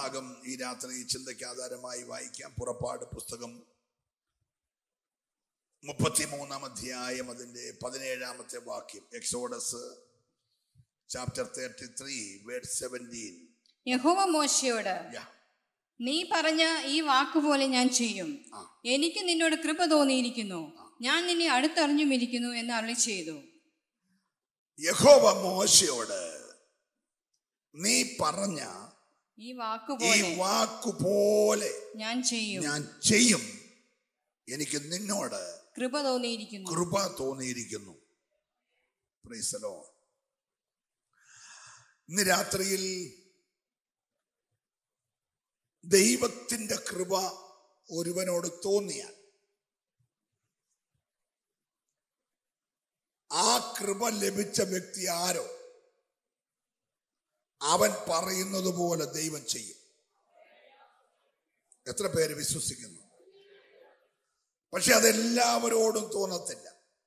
ഭാഗം ഈ രാത്രി ചിന്തയ്ക്ക് ആധാരമായി വായിക്കാം പുറപ്പാട് പുസ്തകം മുപ്പത്തിമൂന്നാം അധ്യായം അതിന്റെ പതിനേഴാമത്തെ വാക്യം Exodus chapter thirty three word seventeen യഹോവ മോശയോട് നീ പറഞ്ഞ ഈ വാക്കുപോലെ ഞാൻ ചെയ്യും ആ. എനിക്ക് നിന്നോട് കൃപ തോന്നിയിരിക്കുന്നു ഞാൻ നിന്നെ അടുത്തറിഞ്ഞുമിരിക്കുന്നു എന്ന് അരളി ചെയ്തു യഹോവ മോശയോട് നീ പറഞ്ഞ ഈ ഈ വാക്കുപോലെ വാക്കുപോലെ ഞാൻ ചെയ്യും ഞാൻ ചെയ്യും എനിക്ക് നിന്നോട് കൃപ തോന്നിയിരിക്കുന്നു കൃപ തോന്നിയിരിക്കുന്നു Praise the Lord. ഇന്ന് രാത്രിയിൽ ദൈവത്തിന്റെ കൃപ ഒരുവനോട് തോന്നിയാൽ ആ കൃപ ലഭിച്ച വ്യക്തി ആരോ അവൻ പറയുന്നത് പോലെ ദൈവം ചെയ്യും എത്ര പേര് വിശ്വസിക്കുന്നു പക്ഷെ അതെല്ലാവരോടും തോന്നത്തില്ല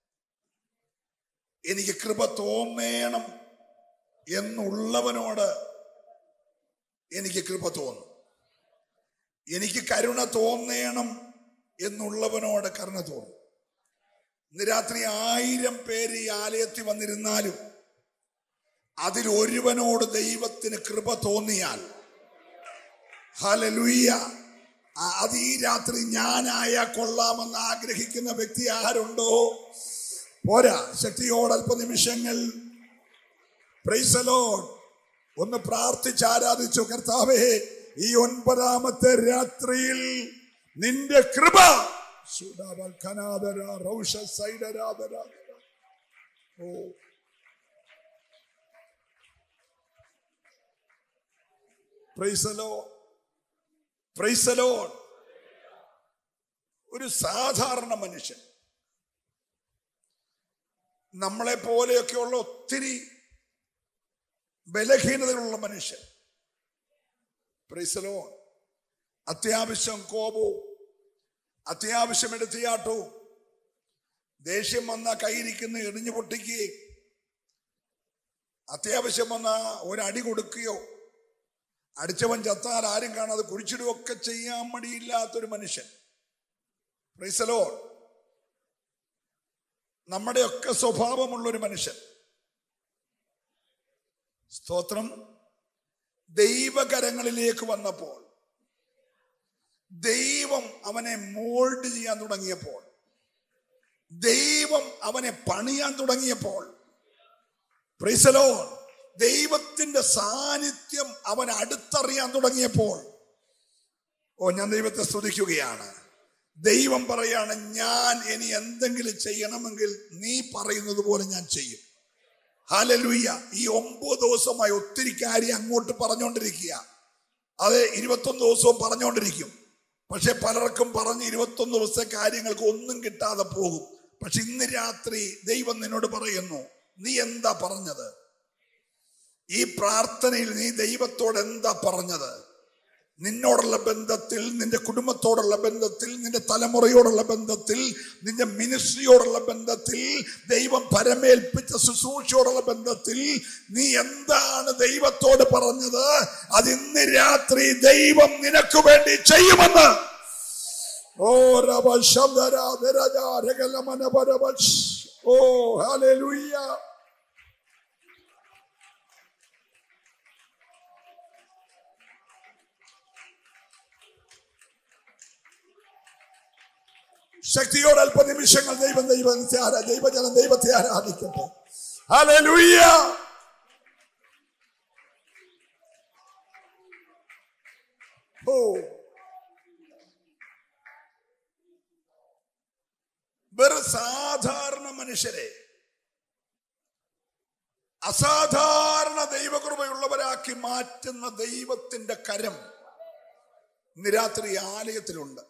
എനിക്ക് കൃപ തോന്നേണം എന്നുള്ളവനോട് എനിക്ക് കൃപ തോന്നും എനിക്ക് കരുണ തോന്നേണം എന്നുള്ളവനോട് കരുണ തോന്നും ഇന്ന് രാത്രി ആയിരം പേര് ഈ ആലയത്തിൽ വന്നിരുന്നാലും അതിൽ ഒരുവനോട് ദൈവത്തിന് കൃപ തോന്നിയാൽ ഹലലുയ്യ ആ- അത് ഈ രാത്രി ഞാനായ കൊള്ളാമെന്ന് ആഗ്രഹിക്കുന്ന വ്യക്തി ആരുണ്ടോ പോരാ ശക്തിയോട് അല്പനിമിഷങ്ങൾ Praise the Lord. ഒന്ന് പ്രാർത്ഥിച്ച് ആരാധിച്ചു കർത്താവേ ഈ ഒൻപതാമത്തെ രാത്രിയിൽ നിന്റെ കൃപ ശുഡാവൽക്കനാദര, റൗഷസൈഡരാദര. ഓ Praise the Lord. Praise the Lord. ഒരു സാധാരണ മനുഷ്യൻ നമ്മളെ പോലെയൊക്കെയുള്ള ഒത്തിരി ബലഹീനതകളുള്ള മനുഷ്യൻ പ്രൈസലോ അത്യാവശ്യം കോപവും അത്യാവശ്യം എടുത്തിയാട്ടവും ദേഷ്യം വന്ന കൈയിരിക്കുന്ന എറിഞ്ഞു പൊട്ടിക്കുകയും അത്യാവശ്യം വന്ന ഒരടി കൊടുക്കുകയോ അടിച്ചവൻ ചത്താൽ ആരും കാണാതെ കുഴിച്ചിടുകയൊക്കെ ചെയ്യാൻ മടിയില്ലാത്തൊരു മനുഷ്യൻ പ്രൈസലോ നമ്മുടെയൊക്കെ സ്വഭാവമുള്ളൊരു മനുഷ്യൻ സ്തോത്രം ദൈവകരങ്ങളിലേക്ക് വന്നപ്പോൾ ദൈവം അവനെ മോൾഡ് ചെയ്യാൻ തുടങ്ങിയപ്പോൾ ദൈവം അവനെ പണിയാൻ തുടങ്ങിയപ്പോൾ പ്രിസലോ ദൈവത്തിന്റെ സാന്നിധ്യം അവൻ അടുത്തറിയാൻ തുടങ്ങിയപ്പോൾ ഓ ഞാൻ ദൈവത്തെ സ്തുതിക്കുകയാണ് ദൈവം പറയാണ് ഞാൻ ഇനി എന്തെങ്കിലും ചെയ്യണമെങ്കിൽ നീ പറയുന്നത് പോലെ ഞാൻ ചെയ്യും ഹാലലുയ്യ ഈ ഒമ്പത് ദിവസമായി ഒത്തിരി കാര്യം അങ്ങോട്ട് പറഞ്ഞുകൊണ്ടിരിക്കുക അത് ഇരുപത്തൊന്ന് ദിവസവും പറഞ്ഞുകൊണ്ടിരിക്കും പക്ഷെ പലർക്കും പറഞ്ഞ് ഇരുപത്തൊന്ന് ദിവസത്തെ കാര്യങ്ങൾക്ക് ഒന്നും കിട്ടാതെ പോകും പക്ഷെ ഇന്ന് രാത്രി ദൈവം നിന്നോട് പറയുന്നു നീ എന്താ പറഞ്ഞത് ഈ പ്രാർത്ഥനയിൽ നീ ദൈവത്തോട് എന്താ പറഞ്ഞത് നിന്നോടുള്ള ബന്ധത്തിൽ നിന്റെ കുടുംബത്തോടുള്ള ബന്ധത്തിൽ നിന്റെ തലമുറയോടുള്ള ബന്ധത്തിൽ നിന്റെ മിനിസ്ട്രിയോടുള്ള ബന്ധത്തിൽ ദൈവം പരമേൽപ്പിച്ച ശുശ്രൂഷയോടുള്ള ബന്ധത്തിൽ നീ എന്താണ് ദൈവത്തോട് പറഞ്ഞത് അത് ഇന്ന് രാത്രി ദൈവം നിനക്ക് വേണ്ടി ചെയ്യുമെന്ന് ഓ രവ ശബ്ദരാധരജാരകലമനപരവ ഓ ഹല്ലേലൂയ ശക്തിയോടെ അല്പനിമിഷങ്ങൾ ദൈവം ദൈവത്തെ ആരാ ദൈവജനം ദൈവത്തെ ആരാധിക്കട്ടെ ഹല്ലേലൂയ ഓ വെറും സാധാരണ മനുഷ്യരെ അസാധാരണ ദൈവകൃപയുള്ളവരാക്കി മാറ്റുന്ന ദൈവത്തിന്റെ കരം ഇന്ന് രാത്രി ആലയത്തിലുണ്ട്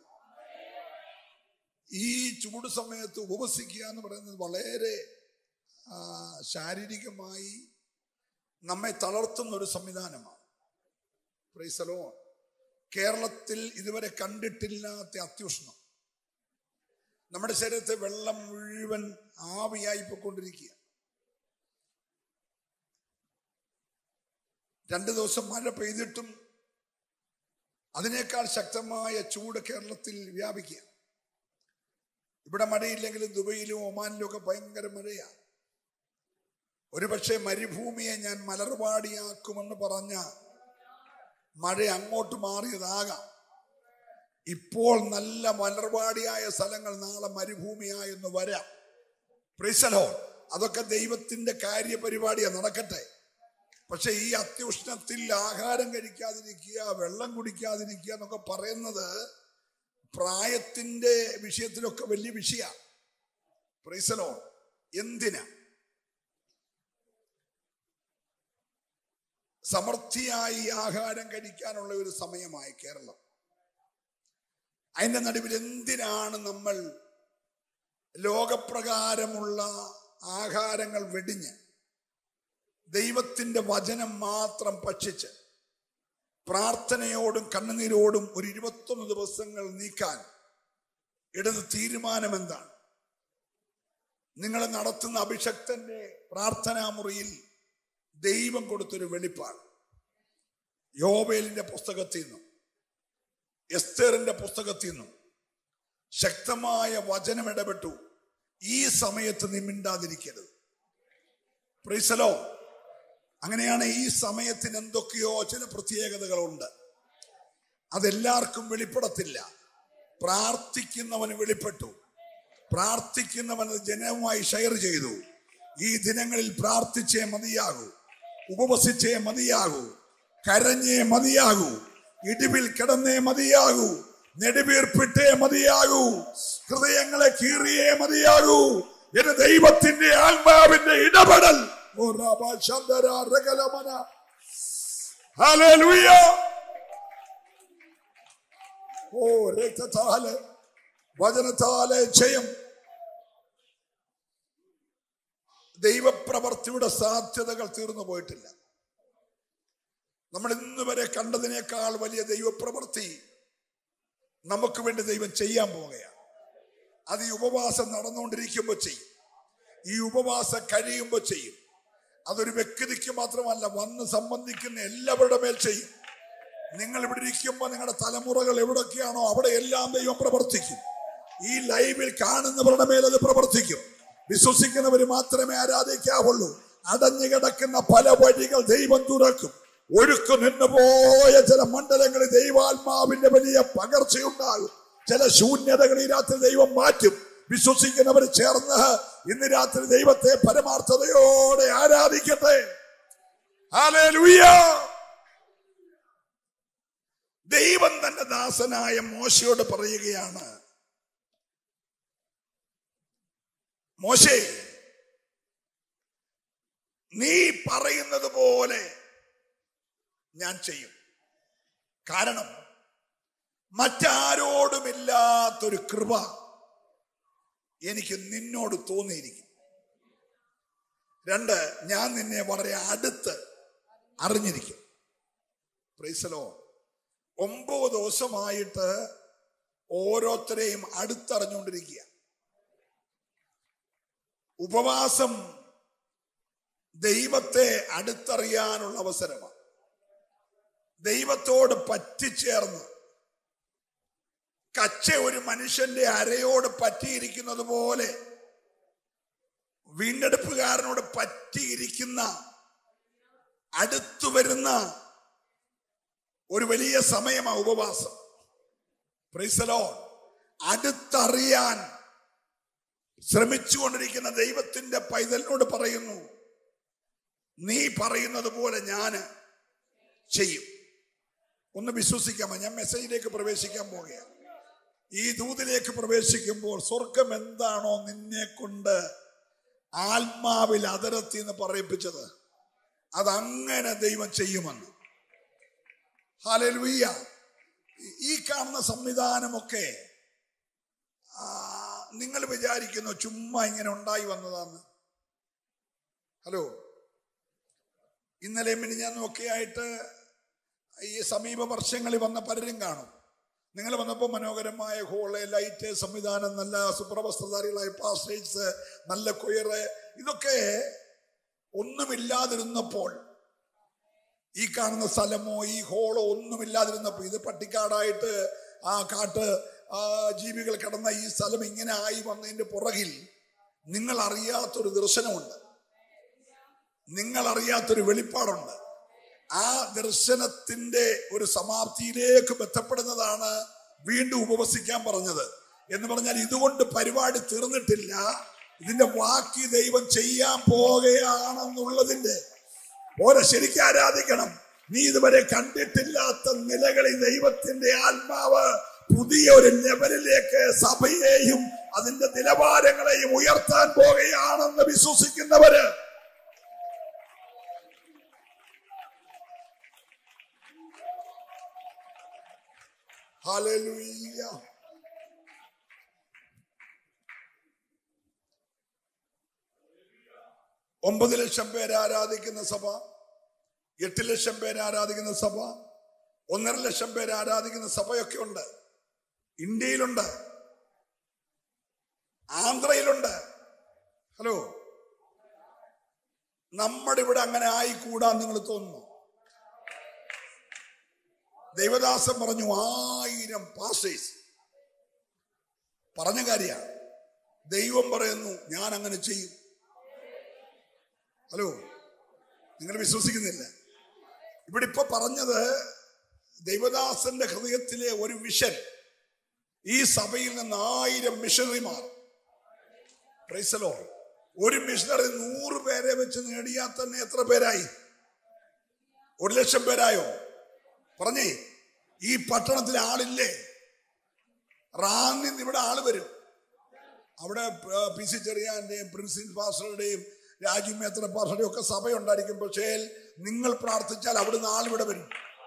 ഈ ചൂട് സമയത്ത് ഉപവസിക്കുക എന്ന് പറയുന്നത് വളരെ ആ, ശാരീരികമായി നമ്മെ തളർത്തുന്ന ഒരു സംവിധാനമാണ് പ്രൈസലോ കേരളത്തിൽ ഇതുവരെ കണ്ടിട്ടില്ലാത്ത അത്യുഷ്ണം നമ്മുടെ ശരീരത്തെ വെള്ളം മുഴുവൻ ആവിയായി പോയിക്കൊണ്ടിരിക്കുക രണ്ട് ദിവസം മഴ പെയ്തിട്ടും അതിനേക്കാൾ ശക്തമായ ചൂട് കേരളത്തിൽ വ്യാപിക്കുക ഇവിടെ മഴയില്ലെങ്കിലും ദുബൈയിലും ഒമാനിലും ഒക്കെ ഭയങ്കര മഴയാണ് ഒരുപക്ഷെ മരുഭൂമിയെ ഞാൻ മലർവാടിയാക്കുമെന്ന് പറഞ്ഞ മഴ അങ്ങോട്ട് മാറിയതാകാം ഇപ്പോൾ നല്ല മലർവാടിയായ സ്ഥലങ്ങൾ നാളെ മരുഭൂമിയായെന്ന് വരാം പ്രിസലോ അതൊക്കെ ദൈവത്തിന്റെ കാര്യപരിപാടിയാണ് നടക്കട്ടെ പക്ഷെ ഈ അത്യുഷ്ണത്തിൽ ആഹാരം കഴിക്കാതിരിക്കുക വെള്ളം കുടിക്കാതിരിക്കുക എന്നൊക്കെ പറയുന്നത് പ്രായത്തിന്റെ വിഷയത്തിലൊക്കെ വലിയ വിഷയമാണ് പ്രിസലോ എന്തിനാ സമൃദ്ധിയായി ആഹാരം കഴിക്കാനുള്ള ഒരു സമയമായി കേരളം അതിന്റെ നടുവിൽ എന്തിനാണ് നമ്മൾ ലോകപ്രകാരമുള്ള ആഹാരങ്ങൾ വെടിഞ്ഞ് ദൈവത്തിന്റെ വചനം മാത്രം ഭക്ഷിച്ച് പ്രാർത്ഥനയോടും കണ്ണുനീരോടും ഒരു ഇരുപത്തൊന്ന് ദിവസങ്ങൾ നീക്കാൻ ഇടത് തീരുമാനം എന്താണ് നിങ്ങൾ നടത്തുന്ന അഭിഷക്തന്റെ പ്രാർത്ഥനാ മുറിയിൽ ദൈവം കൊടുത്തൊരു വെളിപ്പാട് യോബേലിന്റെ പുസ്തകത്തിൽ നിന്നും എസ്തേറിന്റെ പുസ്തകത്തിൽ നിന്നും ശക്തമായ വചനം ഇടപെട്ടു ഈ സമയത്ത് നീ മിണ്ടാതിരിക്കരുത് പ്രീസലോ അങ്ങനെയാണ് ഈ സമയത്തിന് എന്തൊക്കെയോ ചില പ്രത്യേകതകളുണ്ട് അതെല്ലാവർക്കും വെളിപ്പെടത്തില്ല പ്രാർത്ഥിക്കുന്നവന് വെളിപ്പെട്ടു പ്രാർത്ഥിക്കുന്നവൻ അത് ജനവുമായി ഷെയർ ചെയ്തു ഈ ദിനങ്ങളിൽ പ്രാർത്ഥിച്ചേ മതിയാകൂ ഉപവസിച്ചേ മതിയാകൂ കരഞ്ഞേ മതിയാകൂ ഇടിവിൽ കിടന്നേ മതിയാകൂ നെടുവീർപ്പിട്ടേ മതിയാകൂ ഹൃദയങ്ങളെ കീറിയേ മതിയാകൂ എന്റെ ദൈവത്തിന്റെ ആത്മാവിന്റെ ഇടപെടൽ ഓ റബ ശബ്ദര രഗലമന. ഹല്ലേലൂയ. ഓ രക്തത്താല് വചനത്താല് ജയം ദൈവപ്രവർത്തിയുടെ സാധ്യതകൾ തീർന്നു പോയിട്ടില്ല നമ്മൾ ഇന്ന് വരെ കണ്ടതിനേക്കാൾ വലിയ ദൈവപ്രവൃത്തി നമുക്ക് വേണ്ടി ദൈവം ചെയ്യാൻ പോവുകയാണ് അത് ഈ ഉപവാസം നടന്നുകൊണ്ടിരിക്കുമ്പോൾ ചെയ്യും ഈ ഉപവാസം കഴിയുമ്പോൾ ചെയ്യും അതൊരു വ്യക്തിക്ക് മാത്രമല്ല വന്ന് സംബന്ധിക്കുന്ന എല്ലാവരുടെ മേൽ ചെയ്യും നിങ്ങൾ ഇവിടെ ഇരിക്കുമ്പോൾ നിങ്ങളുടെ തലമുറകൾ എവിടൊക്കെയാണോ അവിടെ എല്ലാം ദൈവം പ്രവർത്തിക്കും ഈ ലൈവിൽ കാണുന്നവരുടെ മേൽ അത് പ്രവർത്തിക്കും വിശ്വസിക്കുന്നവർ മാത്രമേ ആരാധിക്കാവുള്ളൂ അടഞ്ഞു കിടക്കുന്ന പല വഴികൾ ദൈവം തുറക്കും ഒഴുക്ക് നിന്നുപോയ ചില മണ്ഡലങ്ങളിൽ ദൈവാത്മാവിന്റെ വലിയ പകർച്ചയുണ്ടാകും ചില ശൂന്യതകൾ ഈ രാത്രി ദൈവം മാറ്റും വിശ്വസിക്കുന്നവർ ചേർന്ന് ഇന്ന് രാത്രി ദൈവത്തെ പരമാർത്ഥതയോടെ ആരാധിക്കട്ടെ ഹല്ലേലൂയ ദൈവം തന്റെ ദാസനായ മോശയോട് പറയുകയാണ് മോശേ നീ പറയുന്നത് പോലെ ഞാൻ ചെയ്യും കാരണം മറ്റാരോടുമില്ലാത്തൊരു കൃപ എനിക്ക് നിന്നോട് തോന്നിയിരിക്കും രണ്ട് ഞാൻ നിന്നെ വളരെ അടുത്ത് അറിഞ്ഞിരിക്കും പ്രൈസലോ ഒമ്പത് ദിവസമായിട്ട് ഓരോരുത്തരെയും അടുത്തറിഞ്ഞുകൊണ്ടിരിക്കുക ഉപവാസം ദൈവത്തെ അടുത്തറിയാനുള്ള അവസരമാണ് ദൈവത്തോട് പറ്റിച്ചേർന്ന് കച്ച ഒരു മനുഷ്യന്റെ അരയോട് പറ്റിയിരിക്കുന്നത് പോലെ വീണ്ടെടുപ്പുകാരനോട് പറ്റിയിരിക്കുന്ന അടുത്തു വരുന്ന ഒരു വലിയ സമയമാണ് ഉപവാസം പ്രൈസലോ അടുത്തറിയാൻ ശ്രമിച്ചുകൊണ്ടിരിക്കുന്ന ദൈവത്തിന്റെ പൈതലിനോട് പറയുന്നു നീ പറയുന്നത് പോലെ ഞാൻ ചെയ്യും ഒന്ന് വിശ്വസിക്കാമോ ഞാൻ മെസ്സേജിലേക്ക് പ്രവേശിക്കാൻ പോവുകയാണ് ഈ ദൂതിലേക്ക് പ്രവേശിക്കുമ്പോൾ സ്വർഗം എന്താണോ നിന്നെ കൊണ്ട് ആത്മാവിൽ അതിരത്തി എന്ന് പറയിപ്പിച്ചത് അതങ്ങനെ ദൈവം ചെയ്യുമെന്ന് ഹാലലുയ്യ ഈ കാണുന്ന സംവിധാനമൊക്കെ ആ, നിങ്ങൾ വിചാരിക്കുന്നു ചുമ്മാ ഇങ്ങനെ ഉണ്ടായി വന്നതാന്ന് ഹലോ ഇന്നലെ മിനിഞ്ഞാന്നും ഒക്കെ ആയിട്ട് ഈ സമീപ വർഷങ്ങളിൽ വന്ന പലരും കാണും നിങ്ങൾ വന്നപ്പോൾ മനോഹരമായ ഹോള് ലൈറ്റ് സംവിധാനം നല്ല സുപ്രവസ്ത്രധാരികളായ പാസ്റ്റേഴ്സ് നല്ല കൊയറ് ഇതൊക്കെ ഒന്നുമില്ലാതിരുന്നപ്പോൾ ഈ കാണുന്ന സ്ഥലമോ ഈ ഹോളോ ഒന്നുമില്ലാതിരുന്നപ്പോ ഇത് പട്ടിക്കാടായിട്ട് ആ കാട്ട് ആ ജീവികൾ കിടന്ന ഈ സ്ഥലം ഇങ്ങനെ ആയി വന്നതിന്റെ പുറകിൽ നിങ്ങൾ അറിയാത്തൊരു ദർശനമുണ്ട് നിങ്ങൾ അറിയാത്തൊരു വെളിപ്പാടുണ്ട് ആ ദർശനത്തിന്റെ ഒരു സമാപ്തിയിലേക്ക് ബന്ധപ്പെടുന്നതാണ് വീണ്ടും ഉപവസിക്കാൻ പറഞ്ഞത് എന്ന് പറഞ്ഞാൽ ഇതുകൊണ്ട് പരിപാടി തീർന്നിട്ടില്ല ഇതിന്റെ ബാക്കി ദൈവം ചെയ്യാൻ പോകുകയാണെന്നുള്ളതിന്റെ ഓരോ ശരിക്കും ആരാധിക്കണം നീ ഇതുവരെ കണ്ടിട്ടില്ലാത്ത നിലകളിൽ ദൈവത്തിന്റെ ആത്മാവ് പുതിയ ഒരു ലെവലിലേക്ക് സഭയെയും അതിന്റെ നിലവാരങ്ങളെയും ഉയർത്താൻ പോകുകയാണെന്ന് വിശ്വസിക്കുന്നവര് ഹല്ലേലൂയ ഒമ്പത് ലക്ഷം പേര് ആരാധിക്കുന്ന സഭ എട്ട് ലക്ഷം പേര് ആരാധിക്കുന്ന സഭ ഒന്നര ലക്ഷം പേര് ആരാധിക്കുന്ന സഭയൊക്കെ ഉണ്ട് ഇന്ത്യയിലുണ്ട് ആന്ധ്രയിലുണ്ട് ഹലോ നമ്മുടെ ഇവിടെ അങ്ങനെ ആയിക്കൂടാൻ നിങ്ങൾ തോന്നുന്നു ദൈവദാസൻ പറഞ്ഞു ആയിരം പാസ്റ്റേഴ്സ് പറഞ്ഞ കാര്യ ദൈവം പറയുന്നു ഞാൻ അങ്ങനെ ചെയ്യും ഹലോ നിങ്ങൾ വിശ്വസിക്കുന്നില്ല ഇവിടെ ഇപ്പൊ പറഞ്ഞത് ദൈവദാസന്റെ ഹൃദയത്തിലെ ഒരു വിഷൻ ഈ സഭയിൽ നിന്ന് ആയിരം മിഷണറിമാർ പ്രൈസലോ ഒരു മിഷണറി നൂറ് പേരെ വെച്ച് നേടിയാൽ തന്നെ എത്ര പേരായി ഒരു ലക്ഷം പേരായോ പറഞ്ഞേ ഈ പട്ടണത്തിൽ ആളില്ലേ റാന്നിൽ നിന്ന് ഇവിടെ ആള് വരും അവിടെ പ- പി സി ചെറിയാന്റെയും പ്രിൻസിൻ പാസ്റ്ററുടെയും രാജു മേത്ര പാസ്റ്ററുടെയും ഒക്കെ സഭയുണ്ടായിരിക്കും പക്ഷേ നിങ്ങൾ പ്രാർത്ഥിച്ചാൽ അവിടുന്ന് ആളിവിടെ വരും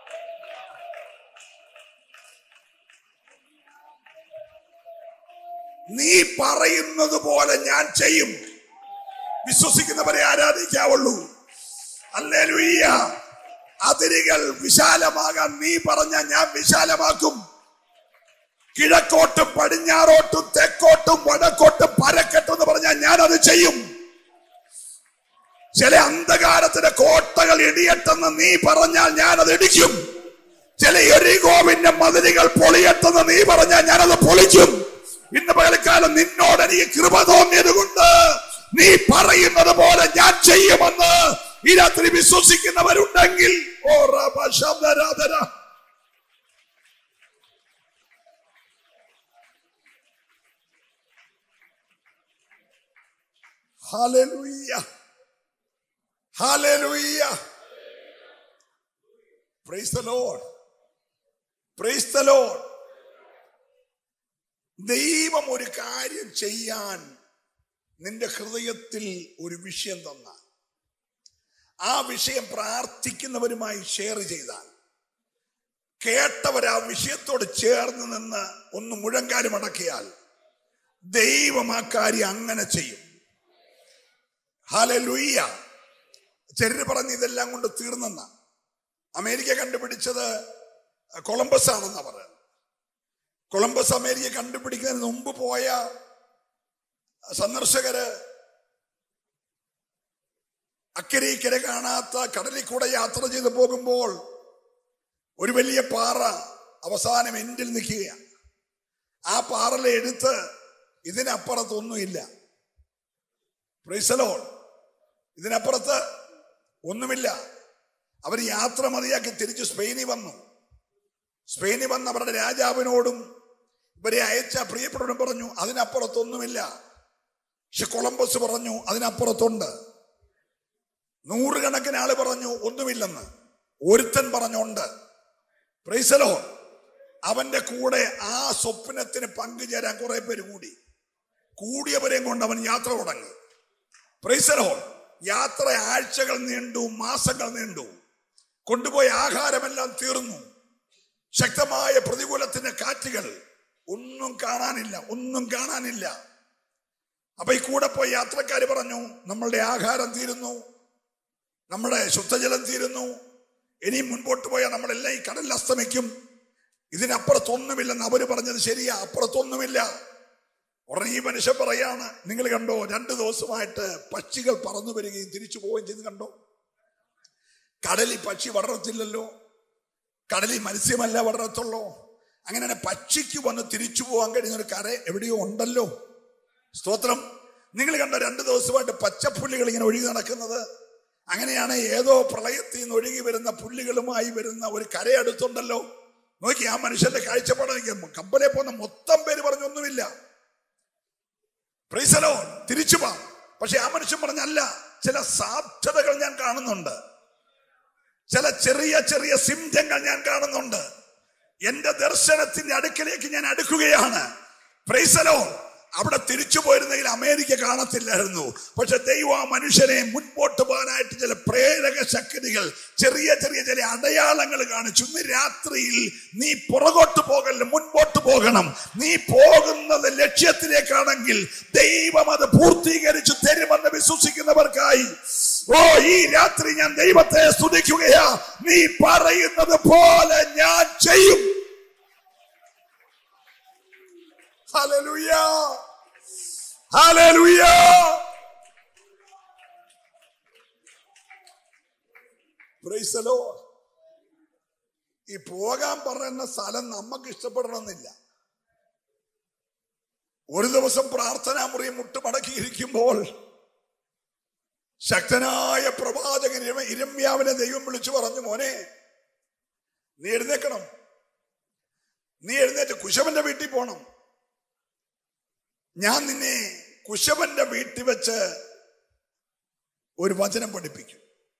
നീ പറയുന്നത് പോലെ ഞാൻ ചെയ്യും വിശ്വസിക്കുന്നവരെ ആരാധിക്കാവുള്ളൂ അല്ലേലുയ്യ അതിരുകൾ വിശാലമാകാൻ നീ പറഞ്ഞ ഞാൻ വിശാലമാക്കും കിഴക്കോട്ടും പടിഞ്ഞാറോട്ടും തെക്കോട്ടും വടക്കോട്ടും പരക്കെട്ടും എന്ന് പറഞ്ഞാൽ ഞാൻ അത് ചെയ്യും ചില അന്ധകാരത്തിന്റെ കോട്ടകൾ ഇടിയട്ടെന്ന് നീ പറഞ്ഞാൽ ഞാൻ അത് ഇടിക്കും ചില എരികോവിന്റെ മതിലുകൾ പൊളിയട്ടെന്ന് നീ പറഞ്ഞാൽ ഞാനത് പൊളിക്കും ഇന്ന് പകൽക്കാലം നിന്നോട് എനിക്ക് കൃപ തോന്നിയത് കൊണ്ട് നീ പറയുന്നത് പോലെ ഞാൻ ചെയ്യുമെന്ന് ഈ രാത്രി വിശ്വസിക്കുന്നവരുണ്ടെങ്കിൽ ഓ റബ ശബ്ദരാധന Hallelujah. Hallelujah. Praise the Lord. Praise the Lord. ദൈവം ഒരു കാര്യം ചെയ്യാൻ നിന്റെ ഹൃദയത്തിൽ ഒരു വിഷയം തന്ന ആ വിഷയം പ്രാർത്ഥിക്കുന്നവരുമായി ഷെയർ ചെയ്താൽ കേട്ടവർ ആ വിഷയത്തോട് ചേർന്ന് നിന്ന് ഒന്ന് മുഴങ്കാലും അടക്കിയാൽ ദൈവം ആ കാര്യം അങ്ങനെ ചെയ്യും ഹാലലുയ്യ ചെറിയ പറഞ്ഞ് ഇതെല്ലാം കൊണ്ട് തീർന്നെന്ന അമേരിക്ക കണ്ടുപിടിച്ചത് കൊളംബസ് ആണെന്ന് പറയുന്നത് കൊളംബസ് അമേരിക്ക കണ്ടുപിടിക്കുന്നതിന് മുമ്പ് പോയ സന്ദർശകര് അക്കരെ ഇക്കരെ കാണാത്ത കടലിൽ കൂടെ യാത്ര ചെയ്ത് പോകുമ്പോൾ ഒരു വലിയ പാറ അവസാനം എൻഡിൽ നിൽക്കുകയാണ് ആ പാറലെ എടുത്ത് ഇതിനപ്പുറത്തൊന്നുമില്ല പ്രൈസലോൺ ഇതിനപ്പുറത്ത് ഒന്നുമില്ല അവർ യാത്ര മതിയാക്കി തിരിച്ച് സ്പെയിനിൽ വന്നു സ്പെയിനിൽ വന്ന് അവരുടെ രാജാവിനോടും ഇവരെ അയച്ച പ്രിയപ്പെട്ടവരും പറഞ്ഞു അതിനപ്പുറത്തൊന്നുമില്ല പക്ഷെ കൊളംബസ് പറഞ്ഞു അതിനപ്പുറത്തുണ്ട് നൂറുകണക്കിന് ആള് പറഞ്ഞു ഒന്നുമില്ലെന്ന് ഒരുത്തൻ പറഞ്ഞുണ്ട് പ്രൈസലോ അവന്റെ കൂടെ ആ സ്വപ്നത്തിന് പങ്കുചേരാൻ കുറെ പേര് കൂടി കൂടിയവരെയും കൊണ്ട് അവൻ യാത്ര തുടങ്ങി പ്രൈസലോ യാത്ര ആഴ്ചകൾ നീണ്ടു മാസങ്ങൾ നീണ്ടു കൊണ്ടുപോയ ആഹാരമെല്ലാം തീർന്നു ശക്തമായ പ്രതികൂലത്തിന്റെ കാറ്റുകൾ ഒന്നും കാണാനില്ല ഒന്നും കാണാനില്ല അപ്പൊ ഈ കൂടെ പോയി യാത്രക്കാര് പറഞ്ഞു നമ്മളുടെ ആഹാരം തീരുന്നു നമ്മുടെ ശുദ്ധജലം തീരുന്നു ഇനി മുൻപോട്ട് പോയാൽ നമ്മളെല്ലാം ഈ കടലിൽ അസ്തമിക്കും ഇതിനപ്പുറത്തൊന്നുമില്ലെന്ന് അവര് പറഞ്ഞത് ശരിയാ അപ്പുറത്തൊന്നുമില്ല ഉടനെ ഈ മനുഷ്യൻ പറയാണ് നിങ്ങൾ കണ്ടോ രണ്ടു ദിവസമായിട്ട് പക്ഷികൾ പറന്നു വരികയും തിരിച്ചു പോവുകയും ചെയ്ത് കണ്ടോ കടലിൽ പക്ഷി വളരത്തില്ലല്ലോ കടലിൽ മത്സ്യമല്ല വളരത്തുള്ളൂ അങ്ങനെ പക്ഷിക്ക് വന്ന് തിരിച്ചു പോകാൻ കഴിയുന്ന ഒരു കര എവിടെയോ ഉണ്ടല്ലോ സ്തോത്രം നിങ്ങൾ കണ്ട രണ്ട് ദിവസമായിട്ട് പച്ചപ്പുല്ലുകൾ ഇങ്ങനെ ഒഴുകി നടക്കുന്നത് അങ്ങനെയാണ് ഏതോ പ്രളയത്തിൽ നിന്ന് ഒഴുകി വരുന്ന പുല്ലുകളുമായി വരുന്ന ഒരു കരയടുത്തുണ്ടല്ലോ നോക്കി ആ മനുഷ്യന്റെ കാഴ്ചപ്പാട് നോക്കി കപ്പലെ പോകുന്ന മൊത്തം പേര് പറഞ്ഞൊന്നുമില്ല പ്രീസലോ തിരിച്ചു പോവാം പക്ഷെ ആ മനുഷ്യൻ പറഞ്ഞല്ല ചില സാധ്യതകൾ ഞാൻ കാണുന്നുണ്ട് ചില ചെറിയ ചെറിയ സിംറ്റങ്ങൾ ഞാൻ കാണുന്നുണ്ട് എന്റെ ദർശനത്തിന്റെ അടുക്കലേക്ക് ഞാൻ അടുക്കുകയാണ് പ്രൈസലോ അവിടെ തിരിച്ചു പോയിരുന്നെങ്കിൽ അമേരിക്ക കാണത്തില്ലായിരുന്നു പക്ഷെ ദൈവം ആ മനുഷ്യനെ മുൻപോട്ട് പോകാനായിട്ട് ചില പ്രേരക ശക്തികൾ ചെറിയ ചെറിയ ചില അടയാളങ്ങൾ കാണിച്ചു ഇന്ന് രാത്രിയിൽ നീ പുറകോട്ട് പോകല്ല മുൻപോട്ട് പോകണം നീ പോകുന്നത് ലക്ഷ്യത്തിലേക്കാണെങ്കിൽ ദൈവം അത് പൂർത്തീകരിച്ചു തരുമെന്ന് വിശ്വസിക്കുന്നവർക്കായി ഓ ഈ രാത്രി ഞാൻ ദൈവത്തെ സ്തുതിക്കുകയാ നീ പറയുന്നത് പോലെ ഞാൻ ചെയ്യും Hallelujah. Hallelujah. Praise the Lord. ഈ പോകാൻ പറയുന്ന സ്ഥലം നമുക്ക് ഇഷ്ടപ്പെടണമെന്നില്ല ഒരു ദിവസം പ്രാർത്ഥനാ മുറി മുട്ടുമടക്കിയിരിക്കുമ്പോൾ ശക്തനായ പ്രവാചകൻ ഇരമ- ഇരമ്യാവിനെ ദൈവം വിളിച്ചു പറഞ്ഞു മോനെ നീ എഴുന്നേക്കണം നീ എഴുന്നേറ്റ് കുശവന്റെ വീട്ടിൽ പോണം ഞാൻ നിന്നെ കുശവന്റെ വീട്ടിൽ വെച്ച് ഒരു വചനം പഠിപ്പിക്കും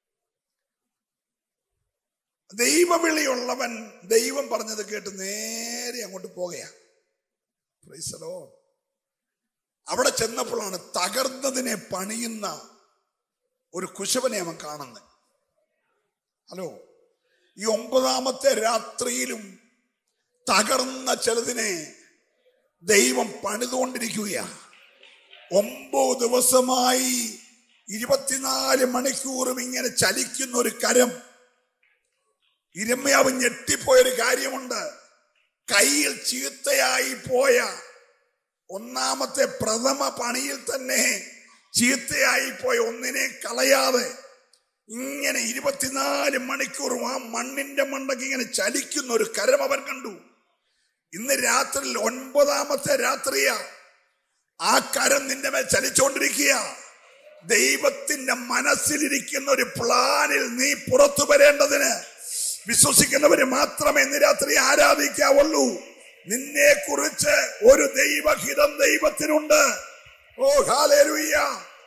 ദൈവവിളിയുള്ളവൻ ദൈവം പറഞ്ഞത് കേട്ട് നേരെ അങ്ങോട്ട് പോകുകയാ Praise the Lord. അവിടെ ചെന്നപ്പോഴാണ് തകർന്നതിനെ പണിയുന്ന ഒരു കുശവനെ അവൻ കാണുന്നത് ഹലോ ഈ ഒമ്പതാമത്തെ രാത്രിയിലും തകർന്ന ചിലതിനെ ദൈവം പണിതുകൊണ്ടിരിക്കുകയാണ് ഒമ്പത് ദിവസമായി ഇരുപത്തിനാല് മണിക്കൂറും ഇങ്ങനെ ചലിക്കുന്ന ഒരു കരം ഇരമ്യാവ് ഞെട്ടിപ്പോയൊരു കാര്യമുണ്ട് കയ്യിൽ ചീത്തയായി പോയ ഒന്നാമത്തെ പ്രഥമ പണിയിൽ തന്നെ ചീത്തയായി പോയ ഒന്നിനെ കളയാതെ ഇങ്ങനെ ഇരുപത്തിനാല് മണിക്കൂറും ആ മണ്ണിന്റെ മണ്ടയ്ക്ക് ഇങ്ങനെ ചലിക്കുന്ന ഒരു കരം അവൻ കണ്ടു ഇന്ന് രാത്രി ഒൻപതാമത്തെ രാത്രിയാ ആ കരം നിന്റെ മേൽ ചലിച്ചുകൊണ്ടിരിക്കുക ദൈവത്തിന്റെ മനസ്സിലിരിക്കുന്ന ഒരു പ്ലാനിൽ നീ പുറത്തു വരേണ്ടതിന് വിശ്വസിക്കുന്നവര് മാത്രമേ ഇന്ന് രാത്രി ആരാധിക്കാവുള്ളൂ നിന്നെ കുറിച്ച് ഒരു ദൈവഹിതം ദൈവത്തിനുണ്ട് ഓ ഹാലേലുയ്യ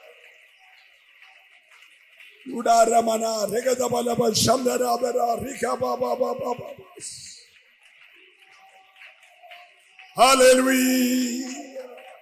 ഉടാരമന രഗതബലബ ശബ്ദരാബര റിഖബബബബബ Hallelujah.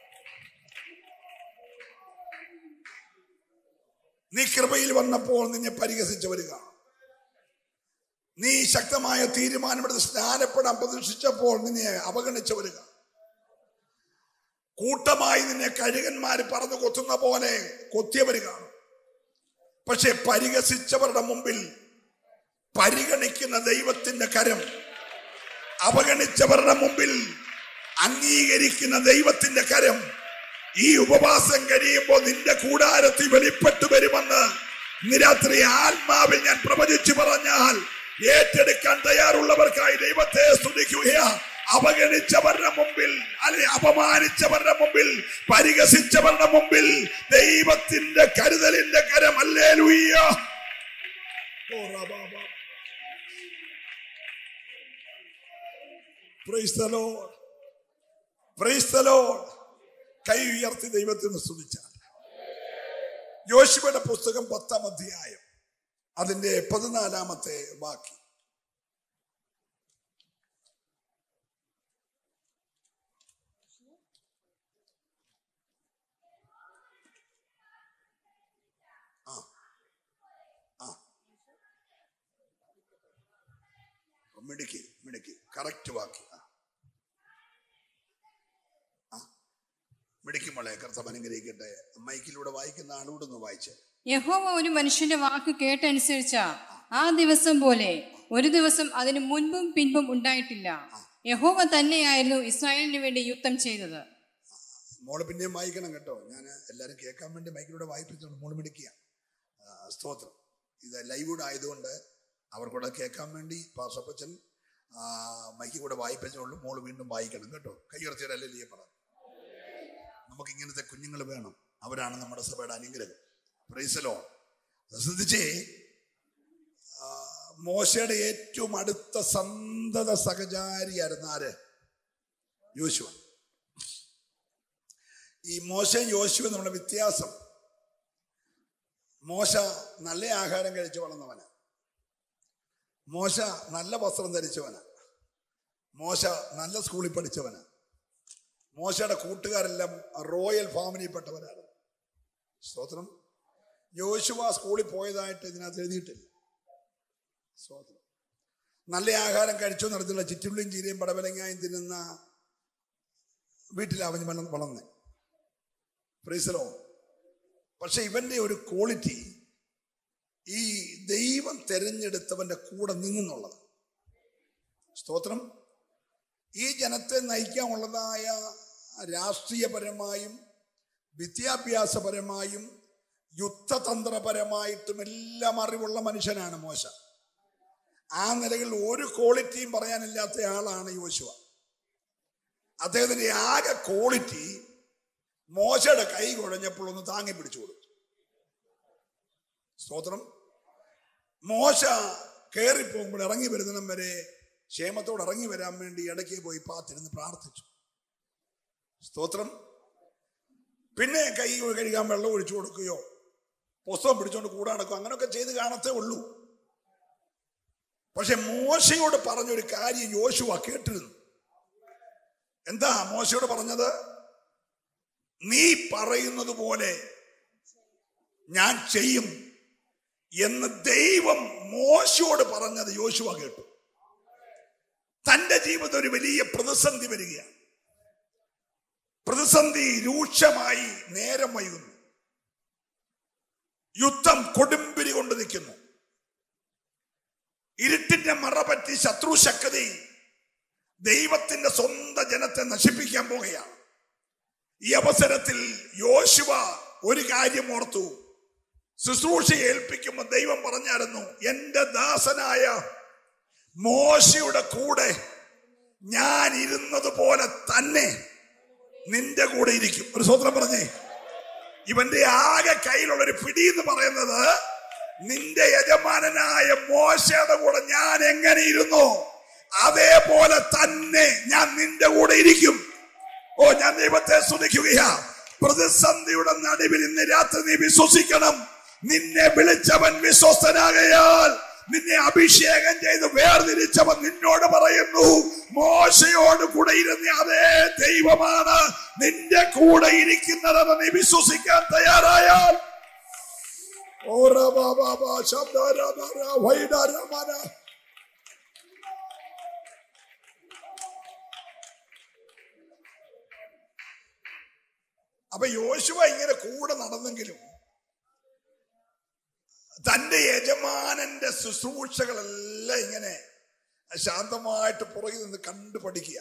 നീ കൃപയിൽ വന്നപ്പോൾ നിന്നെ പരിഹസിച്ചവർ കാണും നീ ശക്തമായ തീരുമാനമെടുത്ത് സ്നാനപ്പെടാൻ പ്രതീക്ഷിച്ചപ്പോൾ നിന്നെ അവഗണിച്ചവർ കാണും കൂട്ടമായി നിന്നെ കഴുകന്മാര് പറന്ന് കൊത്തുന്ന പോലെ കൊത്തിയവർ കാണും പക്ഷെ പരിഹസിച്ചവരുടെ മുമ്പിൽ പരിഗണിക്കുന്ന ദൈവത്തിന്റെ കരം അവഗണിച്ചവരുടെ മുമ്പിൽ അംഗീകരിക്കുന്ന ദൈവത്തിന്റെ കരം ഈ ഉപവാസം കഴിയുമ്പോൾ നിന്റെ കൂടാരത്തിൽ വെളിപ്പെട്ടു വരുമെന്ന് ഇന്ന് രാത്രി ആത്മാവിൽ ഞാൻ പ്രവചിച്ചു പറഞ്ഞാൽ ഏറ്റെടുക്കാൻ തയ്യാറുള്ളവർക്കായി ദൈവത്തെ സ്തുതിക്കുകയാ അവഗണിച്ചവരുടെ മുമ്പിൽ അല്ലെ അപമാനിച്ചവരുടെ മുമ്പിൽ പരിഹസിച്ചവരുടെ മുമ്പിൽ ദൈവത്തിന്റെ കരുതലിന്റെ കരം അല്ലേ ലൂയ്യ Praise the Lord. Praise the Lord. കൈ ഉയർത്തി ദൈവത്തിന് സ്തുതിച്ചാൽ യോശുവയുടെ പുസ്തകം പത്താം അധ്യായം അതിന്റെ പതിനാലാമത്തെ വാക്യം ആ ആ മിടുക്കി മിടുക്കി കറക്റ്റ് വാക്യം ആ ആ മിടുക്കി മോളെ കർത്താവ് അനുഗ്രഹിക്കട്ടെ മൈക്കിലൂടെ വായിക്കുന്ന ആളോടൊന്ന് വായിച്ചേ യഹോവ ഒരു മനുഷ്യന്റെ വാക്ക് കേട്ടനുസരിച്ച ആ ദിവസം പോലെ ഒരു ദിവസം അതിനു മുൻപും പിൻപും ഉണ്ടായിട്ടില്ല യഹോവ തന്നെയായിരുന്നു ഇസ്രായേലിന് വേണ്ടി യുദ്ധം ചെയ്തത് മോള് പിന്നെയും വായിക്കണം കേട്ടോ ഞാൻ എല്ലാവരും കേൾക്കാൻ വേണ്ടി മൈക്കിലൂടെ വായിപ്പിച്ചോണ്ട് മോള് മിടുക്കിയ സ്തോത്രം ഇത് ലൈവ് ആയതുകൊണ്ട് അവർക്കൂടെ കേൾക്കാൻ വേണ്ടി പാസപ്പച്ചൻ മൈക്ക് കൂടെ വായിപ്പച്ചുള്ളൂ മോള് വീണ്ടും വായിക്കണം കേട്ടോ കൈയുറച്ചിടല്ലേ പറ നമുക്ക് ഇങ്ങനത്തെ കുഞ്ഞുങ്ങൾ വേണം അവരാണ് നമ്മുടെ സഭയുടെ അനുഗ്രഹം പ്രൈസലോ ശ്രദ്ധിച്ചേ ആ, മോശയുടെ ഏറ്റവും അടുത്ത സന്തത സഹചാരിയായിരുന്ന ആര് യോശുവ ഈ മോശയും യോശുവും നമ്മുടെ വ്യത്യാസം മോശ നല്ല ആഹാരം കഴിച്ച് വളർന്നവന് മോശ നല്ല വസ്ത്രം ധരിച്ചവന് മോശ നല്ല സ്കൂളിൽ പഠിച്ചവന് മോശയുടെ കൂട്ടുകാരെല്ലാം റോയൽ ഫാമിലിയിൽപ്പെട്ടവരാണ് സ്തോത്രം യോശുവ സ്കൂളിൽ പോയതായിട്ട് ഇതിനകത്ത് എഴുതിയിട്ടില്ല സ്തോത്രം നല്ല ആഹാരം കഴിച്ചു നടത്തിയുള്ള ചിറ്റുള്ളിയും ചീരയും പടവലങ്ങായും തിന്നുന്ന വീട്ടിൽ അവൻ വള- വളർന്നേ പ്രീസലോ പക്ഷെ ഇവന്റെ ഒരു ക്വാളിറ്റി ഈ ദൈവം തെരഞ്ഞെടുത്തവന്റെ കൂടെ നിന്നുള്ളത് സ്തോത്രം ഈ ജനത്തെ നയിക്കാനുള്ളതായ രാഷ്ട്രീയപരമായും വിദ്യാഭ്യാസപരമായും യുദ്ധതന്ത്രപരമായിട്ടും എല്ലാം അറിവുള്ള മനുഷ്യനാണ് മോശ ആ നിലയിൽ ഒരു ക്വാളിറ്റിയും പറയാനില്ലാത്ത ആളാണ് യോശുവ അദ്ദേഹത്തിന്റെ ആകെ ക്വാളിറ്റി മോശയുടെ കൈ കുഴഞ്ഞപ്പോൾ ഒന്ന് താങ്ങി പിടിച്ചു കൊടുത്തു സ്തോത്രം മോശ കയറിപ്പോകുമ്പോൾ ഇറങ്ങി വരുന്നിടം വരെ ക്ഷേമത്തോടെ ഇറങ്ങി വരാൻ വേണ്ടി ഇടയ്ക്ക് പോയി പാത്തിരുന്ന് പ്രാർത്ഥിച്ചു സ്തോത്രം പിന്നെ കൈ കഴുകാൻ വെള്ളം ഒഴിച്ചു കൊടുക്കുകയോ പുസ്തകം പിടിച്ചോണ്ട് കൂടെ നടക്കുക അങ്ങനെയൊക്കെ ചെയ്ത് കാണത്തേ ഉള്ളൂ പക്ഷെ മോശയോട് പറഞ്ഞൊരു കാര്യം യോശുവ കേട്ടിരുന്നു എന്താ മോശയോട് പറഞ്ഞത് നീ പറയുന്നത് പോലെ ഞാൻ ചെയ്യും എന്ന് ദൈവം മോശയോട് പറഞ്ഞത് യോശുവ കേട്ടു തന്റെ ജീവിതം ഒരു വലിയ പ്രതിസന്ധി വരികയാണ് പ്രതിസന്ധി രൂക്ഷമായി നേരം വൈകുന്നു യുദ്ധം കൊടുമ്പിരി കൊണ്ട് നിൽക്കുന്നു ഇരുട്ടിന്റെ മറപറ്റി ശത്രു ശക്തി ദൈവത്തിന്റെ സ്വന്തം ജനത്തെ നശിപ്പിക്കാൻ പോകുകയാണ് ഈ അവസരത്തിൽ യോശുവ ഒരു കാര്യം ഓർത്തു ശുശ്രൂഷ ഏൽപ്പിക്കുമ്പോൾ ദൈവം പറഞ്ഞായിരുന്നു എന്റെ ദാസനായ മോശയുടെ കൂടെ ഞാൻ ഇരുന്നത് പോലെ തന്നെ നിന്റെ കൂടെ ഇരിക്കും ഒരു സ്വത്രം പറഞ്ഞേ ഇവന്റെ ആകെ കയ്യിലുള്ള ഒരു പിടി എന്ന് പറയുന്നത് നിന്റെ യജമാനനായ മോശയുടെ കൂടെ ഞാൻ എങ്ങനെ ഇരുന്നു അതേപോലെ തന്നെ ഞാൻ നിന്റെ കൂടെ ഇരിക്കും ഓ ഞാൻ ദൈവത്തെ സ്തുതിക്കുകയാ പ്രതിസന്ധിയുടെ നടുവിൽ ഇന്ന് രാത്രി നീ വിശ്വസിക്കണം നിന്നെ വിളിച്ചവൻ വിശ്വസ്തനാകയാൽ നിന്നെ അഭിഷേകം ചെയ്ത് വേർതിരിച്ചവൻ നിന്നോട് പറയുന്നു മോശയോട് കൂടെ ഇരുന്ന അതേ ദൈവമാണ് നിന്റെ കൂടെ ഇരിക്കുന്നതെന്ന് നീ വിശ്വസിക്കാൻ തയ്യാറായാൽ ഓ റബാ ബാബാ ശബ്ദ രബ ര വൈഡ രമന അപ്പൊ യോശുവ ഇങ്ങനെ കൂടെ നടന്നെങ്കിലും തന്റെ യജമാനന്റെ ശുശ്രൂഷകളെല്ലാം ഇങ്ങനെ ശാന്തമായിട്ട് പുറകിൽ നിന്ന് കണ്ടു പഠിക്കുക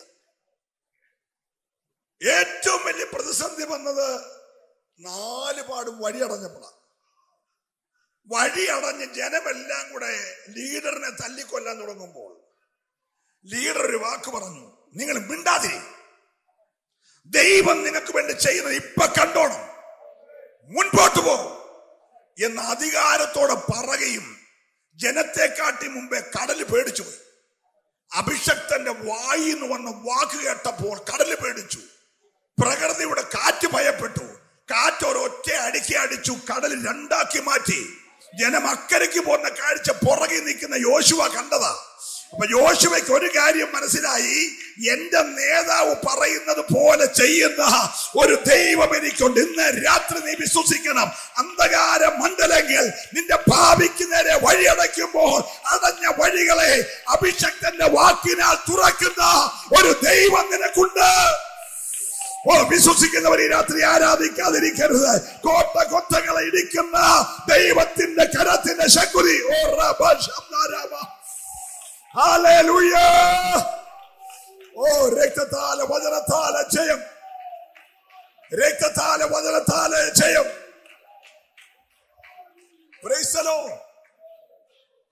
ഏറ്റവും വലിയ പ്രതിസന്ധി വന്നത് നാല് പാടും വഴി അടഞ്ഞപ്പോഴാണ് വഴി അടഞ്ഞ് ജനമെല്ലാം കൂടെ ലീഡറിനെ തല്ലിക്കൊല്ലാൻ തുടങ്ങുമ്പോൾ ലീഡർ ഒരു വാക്ക് പറഞ്ഞു നിങ്ങൾ മിണ്ടാതിരി ദൈവം നിങ്ങൾക്ക് വേണ്ടി ചെയ്യുന്നത് ഇപ്പൊ കണ്ടോണം മുൻപോട്ട് പോ എന്ന അധികാരത്തോടെ പറയുകയും ജനത്തെ കാട്ടി മുമ്പേ കടല് പേടിച്ചു പോയി അഭിഷക്തന്റെ വായിന്ന് വന്ന വാക്ക് കേട്ടപ്പോൾ കടല് പേടിച്ചു പ്രകൃതിയുടെ കാറ്റ് ഭയപ്പെട്ടു കാറ്റ് ഒരൊറ്റ അടിക്കി അടിച്ചു കടൽ രണ്ടാക്കി മാറ്റി ജനം അക്കരയ്ക്ക് പോകുന്ന കാഴ്ച പുറകെ നിൽക്കുന്ന യോശുവ കണ്ടതാ അപ്പൊ യോശുവയ്ക്ക് ഒരു കാര്യം മനസ്സിലായി എന്റെ നേതാവ് പറയുന്നത് പോലെ ചെയ്യുന്ന ഒരു ദൈവം എനിക്കുണ്ട് ഇന്ന് രാത്രി നീ വിശ്വസിക്കണം അന്ധകാര മണ്ഡലങ്ങൾ നിന്റെ ഭാവിക്ക് നേരെ വഴിയടയ്ക്കുമ്പോൾ അടഞ്ഞ വഴികളെ അഭിഷക്തന്റെ വാക്കിനാൽ തുറക്കുന്ന ഒരു ദൈവം നിനക്കുണ്ട് ഓ വിശ്വസിക്കുന്നവർ ഈ രാത്രി ആരാധിക്കാതിരിക്കരുത് കോട്ട കൊത്തകളെ ഇടിക്കുന്ന ദൈവത്തിന്റെ കരത്തിന്റെ ശക്തി ഓ റബ ശബ്ദാരാമ ഹല്ലേലൂയ ഓ രക്തത്താല വചനത്താല ജയം രക്തത്താല വചനത്താല ജയം Praise the Lord.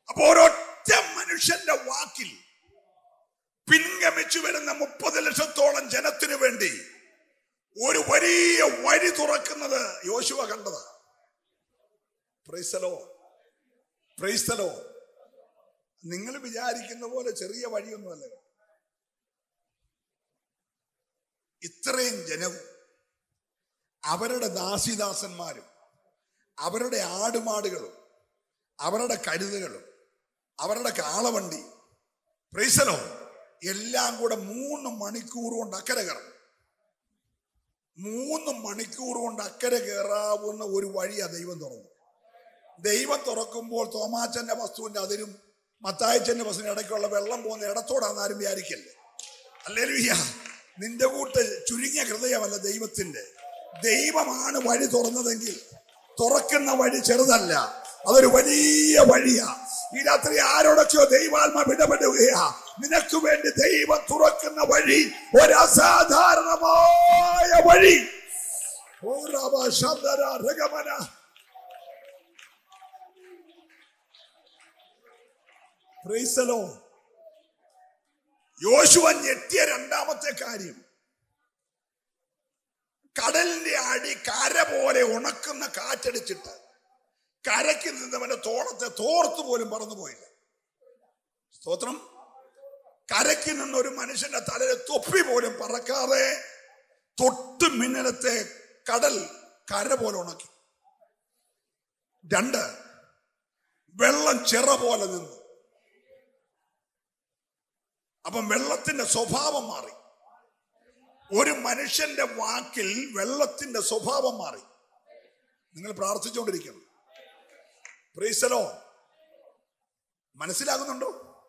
അപ്പൊ ഒരൊറ്റ മനുഷ്യന്റെ വാക്കിൽ പിൻഗമിച്ചു വരുന്ന മുപ്പത് ലക്ഷത്തോളം ജനത്തിനു വേണ്ടി ഒരു വലിയ വഴി തുറക്കുന്നത് യോശുവ കണ്ടതാ പ്രൈസലോ പ്രൈസ്തലോ നിങ്ങൾ വിചാരിക്കുന്ന പോലെ ചെറിയ വഴിയൊന്നുമല്ല ഇത്രയും ജനവും അവരുടെ ദാസിദാസന്മാരും അവരുടെ ആടുമാടുകളും അവരുടെ കരുതുകളും അവരുടെ കാളവണ്ടി പ്രൈസലോ എല്ലാം കൂടെ മൂന്ന് മണിക്കൂർ കൊണ്ട് അക്കരെ കയറും മൂന്ന് മണിക്കൂർ കൊണ്ട് അക്കരെ കയറാവുന്ന ഒരു വഴിയാ ദൈവം തുറന്നു ദൈവം തുറക്കുമ്പോൾ തോമാച്ചന്റെ വസ്തുവിന്റെ അതിരും മത്തായച്ചന്റെ വസ്തുവിന്റെ ഇടയ്ക്കുള്ള വെള്ളം പോകുന്ന ഇടത്തോടാന്ന് ആരും വിചാരിക്കല്ലേ അല്ലേലുയ്യ നിന്റെ കൂട്ട് ചുരുങ്ങിയ ഹൃദയമല്ല ദൈവത്തിന്റെ ദൈവമാണ് വഴി തുറന്നതെങ്കിൽ തുറക്കുന്ന വഴി ചെറുതല്ല അതൊരു വലിയ വഴിയാ ഈ രാത്രി ആരോടൊക്കെയോ ദൈവാത്മ ഇടപെടുകയാ നിനക്ക് വേണ്ടി ദൈവം തുറക്കുന്ന വഴി ഒരു അസാധാരണമായ വഴി ഓ രാമ ശബ്ദര രഗമന പ്രൈസലോ യോശുവ ഞെട്ടിയ രണ്ടാമത്തെ കാര്യം കടലിന്റെ അടി കര പോലെ ഉണക്കുന്ന കാറ്റടിച്ചിട്ട് കരയ്ക്ക് നിന്നവന്റെ തോളത്തെ തോർത്ത് പോലും പറന്നു പോയില്ല സ്തോത്രം കരയ്ക്ക് നിന്ന് ഒരു മനുഷ്യന്റെ തലയിൽ തൊപ്പി പോലും പറക്കാതെ തൊട്ട് മിന്നലത്തെ കടൽ കര പോലെ ഉണക്കി രണ്ട് വെള്ളം ചിറ പോലെ നിന്നു അപ്പം വെള്ളത്തിന്റെ സ്വഭാവം മാറി ഒരു മനുഷ്യന്റെ വാക്കിൽ വെള്ളത്തിന്റെ സ്വഭാവം മാറി നിങ്ങൾ പ്രാർത്ഥിച്ചുകൊണ്ടിരിക്കണം പ്രീസലോ മനസ്സിലാകുന്നുണ്ടോ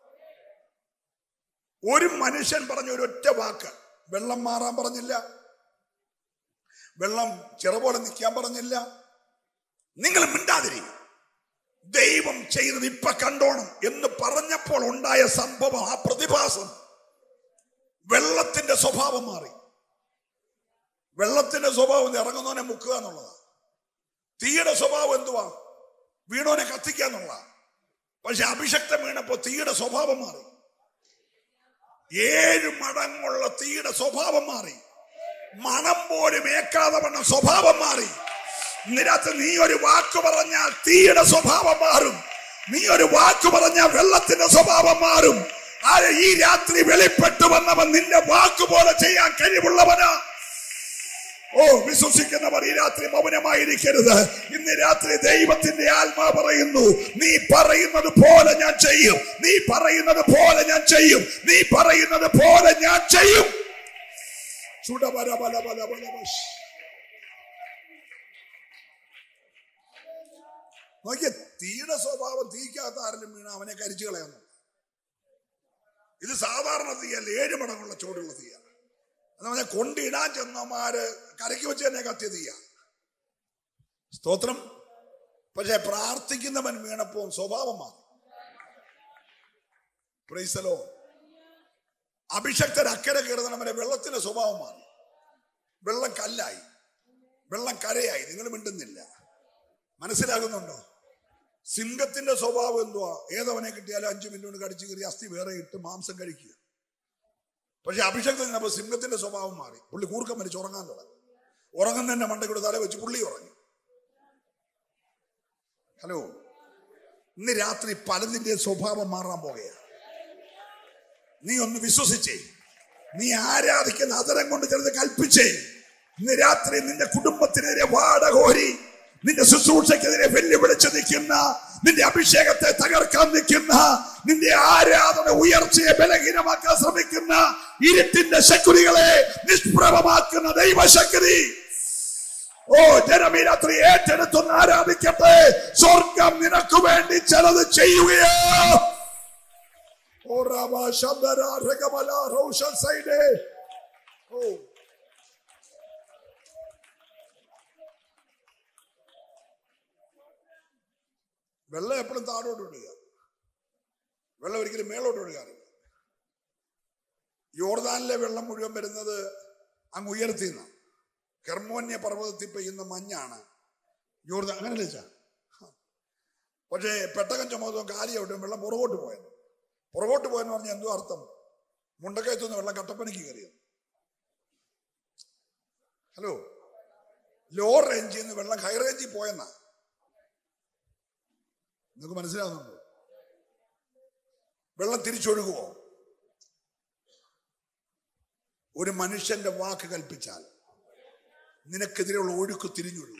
ഒരു മനുഷ്യൻ പറഞ്ഞ ഒരു ഒറ്റ വാക്ക് വെള്ളം മാറാൻ പറഞ്ഞില്ല വെള്ളം ചിറ പോലെ നിൽക്കാൻ പറഞ്ഞില്ല നിങ്ങൾ മിണ്ടാതിരി ദൈവം ചെയ്തത് ഇപ്പൊ കണ്ടോണം എന്ന് പറഞ്ഞപ്പോൾ ഉണ്ടായ സംഭവം ആ പ്രതിഭാസം വെള്ളത്തിന്റെ സ്വഭാവം മാറി വെള്ളത്തിന്റെ സ്വഭാവം ഇത് ഇറങ്ങുന്നവനെ മുക്കുക എന്നുള്ളതാണ് തീയുടെ സ്വഭാവം എന്തുവാ വീണോനെ കത്തിക്കുക എന്നുള്ളതാ പക്ഷെ അഭിഷക്തം വീണപ്പോ തീയുടെ സ്വഭാവം മാറി ഏഴ് മടങ്ങുള്ള തീയുടെ സ്വഭാവം മാറി മണം പോലും ഏക്കാതെ വണ്ണം സ്വഭാവം മാറി നിരത്ത് നീ ഒരു വാക്ക് പറഞ്ഞാൽ തീയുടെ സ്വഭാവം മാറും നീ ഒരു വാക്ക് പറഞ്ഞാൽ വെള്ളത്തിന്റെ സ്വഭാവം മാറും ആരെ ഈ രാത്രി വെളിപ്പെട്ടു വന്നവൻ നിന്റെ വാക്ക് പോലെ ചെയ്യാൻ കഴിവുള്ളവനാ ഓ വിശ്വസിക്കുന്നവർ ഈ രാത്രി മൗനമായിരിക്കരുത് ഇന്ന് രാത്രി ദൈവത്തിന്റെ ആത്മാ പറയുന്നു നീ പറയുന്നത് പോലെ ഞാൻ ചെയ്യും നീ പറയുന്നത് പോലെ ഞാൻ ചെയ്യും നീ പറയുന്നത് പോലെ ഞാൻ ചെയ്യും ചുടബല ബല ബല ബല ബശ്. നോക്കിയ തീയുടെ സ്വഭാവം തീക്കകത്ത് ആരെങ്കിലും വീണ അവനെ കരിച്ചു കളയുന്നു ഇത് സാധാരണ തീയല്ല ഏഴ് മടങ്ങുള്ള ചൂടുള്ള തീയാണ് എന്ന് പറഞ്ഞാൽ കൊണ്ടിടാൻ ചെന്നമാര് കരയ്ക്ക് വെച്ച് തന്നെ കത്തിയ തീയ സ്തോത്രം പക്ഷെ പ്രാർത്ഥിക്കുന്നവൻ വീണപ്പോ സ്വഭാവം മാറി പ്രൈസലോ അഭിഷക്തർ അക്കരെ കയറുന്നവരെ വെള്ളത്തിന്റെ സ്വഭാവം മാറി വെള്ളം കല്ലായി വെള്ളം കരയായി നിങ്ങൾ മിണ്ടുന്നില്ല മനസ്സിലാകുന്നുണ്ടോ സിംഹത്തിന്റെ സ്വഭാവം എന്തുവാ ഏതവനെ കിട്ടിയാലും അഞ്ചു മിനിറ്റ് കൊണ്ട് കടിച്ചു കയറി അസ്ഥി വേറെ ഇട്ട് മാംസം കഴിക്കുക പക്ഷെ അഭിഷേകത്തിൽ നിന്നപ്പോ സിംഹത്തിന്റെ സ്വഭാവം മാറി പുള്ളി കൂർക്കം വലിച്ച് ഉറങ്ങാൻ തുടങ്ങി ഉറങ്ങുന്നതിന്റെ മണ്ടക്കൂടെ തല വെച്ച് പുള്ളി ഉറങ്ങി ഹലോ ഇന്ന് രാത്രി പലതിന്റെ സ്വഭാവം മാറാൻ പോകുകയാണ് നീ ഒന്ന് വിശ്വസിച്ചേ നീ ആരാധിക്കുന്ന അതരം കൊണ്ട് ചിലത് കൽപ്പിച്ചേ ഇന്ന് രാത്രി നിന്റെ കുടുംബത്തിനെതിരെ വാടകോരി നിന്റെ ശുശ്രൂഷയ്ക്കെതിരെ വെല്ലുവിളിച്ച് നിൽക്കുന്ന നിന്റെ അഭിഷേകത്തെ തകർക്കാൻ നിൽക്കുന്ന നിന്റെ ആരാധന ഉയർച്ചയെ ബലഹീനമാക്കാൻ ശ്രമിക്കുന്ന ഇരുട്ടിന്റെ ശക്തികളെ നിഷ്പ്രഭമാക്കുന്ന ദൈവശക്തി ഓ ജനം ഈ രാത്രി ഏറ്റെടുത്തൊന്ന് ആരാധിക്കട്ടെ സ്വർഗം നിനക്ക് വേണ്ടി ചിലത് ചെയ്യുകയോ ഓ രാമ ശബ്ദര രഗമല റൗഷൻ സൈഡേ ഓ വെള്ളം എപ്പോഴും താഴോട്ട് വിടുക വെള്ളം ഒരിക്കലും മേളോട്ട് വിടുകയാണ് യോർദാനിലെ വെള്ളം മുഴുവൻ വരുന്നത് അങ്ങ് ഉയർത്തിന്ന് കെർമോന്യ പർവ്വതത്തിൽ പെയ്യുന്ന മഞ്ഞാണ് യോർദാൻ അങ്ങനെ വെച്ചാ പക്ഷേ പെട്ടകം ചുമതലും കാലിയായിട്ടും വെള്ളം പുറകോട്ട് പോയത് പുറകോട്ട് പോയെന്ന് പറഞ്ഞാൽ എന്തോ അർത്ഥം മുണ്ടക്കയത്തുനിന്ന് വെള്ളം കട്ടപ്പനയ്ക്ക് കയറിയത് ഹലോ ലോ റേഞ്ചിൽ നിന്ന് വെള്ളം ഹൈ റേഞ്ചിൽ പോയെന്നാ നിങ്ങൾക്ക് മനസ്സിലാവുന്നുണ്ടോ വെള്ളം തിരിച്ചൊഴുകുമോ ഒരു മനുഷ്യന്റെ വാക്ക് കൽപ്പിച്ചാൽ നിനക്കെതിരെയുള്ള ഒഴുക്ക് തിരിഞ്ഞൊഴുകും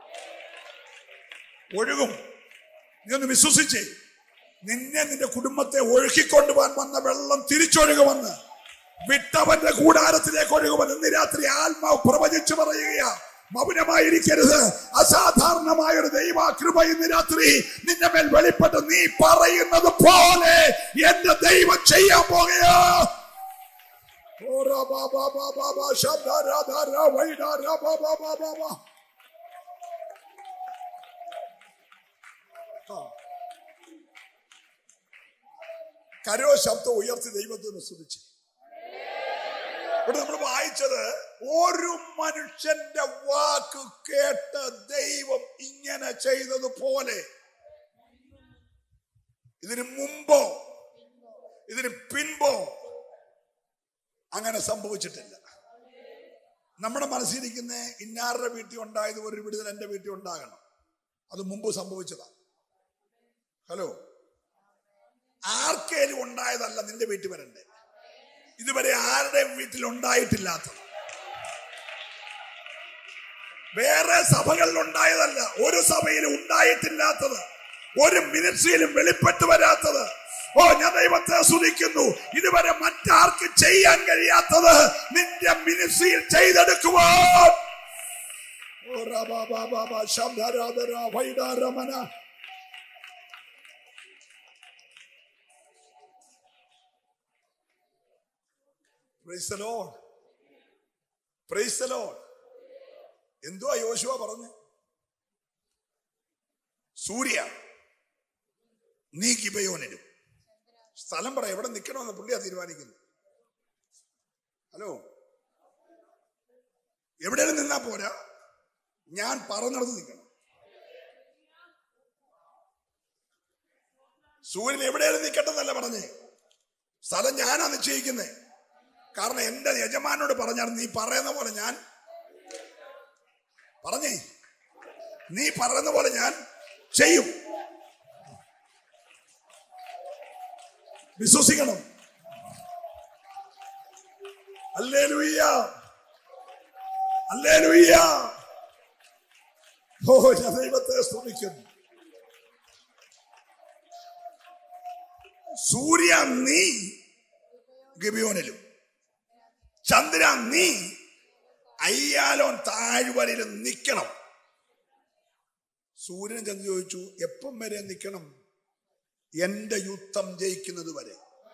ഒഴുകും നീ ഒന്ന് വിശ്വസിച്ചേ നിന്നെ നിന്റെ കുടുംബത്തെ ഒഴുക്കിക്കൊണ്ടുപോകാൻ വന്ന വെള്ളം തിരിച്ചൊഴുകുമെന്ന് വിട്ടവന്റെ കൂടാരത്തിലേക്ക് ഒഴുകുമെന്ന് ഇന്ന് രാത്രി ആത്മാവ് പ്രവചിച്ചു പറയുകയാ മൗനമായിരിക്കരുത് അസാധാരണമായ ഒരു ദൈവാകൃപ ഇന്ന് രാത്രി നിന്റെ മേൽ വെളിപ്പെട്ട് നീ പറയുന്നത് പോലെ എന്റെ ദൈവം ചെയ്യാൻ പോകുകയാ ഓ റാ ബാ ബാ ബാ ബാ ബാ ശബ്ദ രാ ധാ രാ വൈ ഡാ രാ ബാ ബാ ബാ ബാ ബാ. ആ. കരോ ശബ്ദം ഉയർത്തി ദൈവത്തിന് സ്തുതിച്ച് ഇവിടെ നമ്മൾ വായിച്ചത് ഒരു മനുഷ്യന്റെ വാക്ക് കേട്ട് ദൈവം ഇങ്ങനെ ചെയ്തതുപോലെ ഇതിന് മുമ്പോ ഇതിന് പിൻപോ അങ്ങനെ സംഭവിച്ചിട്ടില്ല നമ്മുടെ മനസ്സിലിരിക്കുന്ന ഇന്നാരുടെ വീട്ടിൽ ഉണ്ടായത് ഒരു വിടുതൽ എന്റെ വീട്ടിൽ ഉണ്ടാകണം അത് മുമ്പ് സംഭവിച്ചതാണ് ഹലോ ആർക്കേലും ഉണ്ടായതല്ല നിന്റെ വീട്ടിൽ വരണ്ടേ ഇതുവരെ ആരുടെയും വീട്ടിൽ ഉണ്ടായിട്ടില്ലാത്തത് വേറെ സഭകളിൽ ഉണ്ടായതല്ല ഒരു സഭയിലും ഉണ്ടായിട്ടില്ലാത്തത് ഒരു മിനിറ്റ്സിയിലും വെളിപ്പെട്ടു വരാത്തത് ഓ ഞാൻ ദൈവത്തെ സ്തുതിക്കുന്നു ഇതുവരെ മറ്റാർക്ക് ചെയ്യാൻ കഴിയാത്തത് നിന്റെ മിനിറ്റ്സിയിൽ ചെയ്തെടുക്കുവാൻ ഓ റബ ബ ബ ബ ശബ്ദരാധര വൈഡാരമന Praise the Lord. Praise the Lord. എന്തുവാ യോശുവ പറഞ്ഞു സൂര്യ നീ ഗിബയോനിലും സ്ഥലം പറ എവിടെ നിൽക്കണമെന്ന് പുള്ളിയാ തീരുമാനിക്കുന്നു ഹലോ എവിടെയും നിന്നാ പോരാ ഞാൻ പറഞ്ഞിടത്ത് നിൽക്കണം സൂര്യൻ എവിടെയും നിൽക്കട്ടെന്നല്ല പറഞ്ഞേ സ്ഥലം ഞാനാ നിശ്ചയിക്കുന്നേ കാരണം എന്റെ യജമാനോട് പറഞ്ഞാൽ നീ പറയുന്ന പോലെ ഞാൻ പറഞ്ഞേ നീ പറയുന്ന പോലെ ഞാൻ ചെയ്യും വിശ്വസിക്കണം അല്ലേ ലുയ്യ അല്ലേ ലുയ്യ ഓ ഞാൻ ദൈവത്തെ സ്തുതിക്കുന്നു സൂര്യ നീ ഗിബിയോനിലും ചന്ദ്ര നീ അയ്യാലോൻ താഴ്വരയിൽ നിൽക്കണം സൂര്യൻ ചന്ദ്ര ചോദിച്ചു എപ്പം വരെ നിൽക്കണം എന്റെ യുദ്ധം ജയിക്കുന്നത് വരെ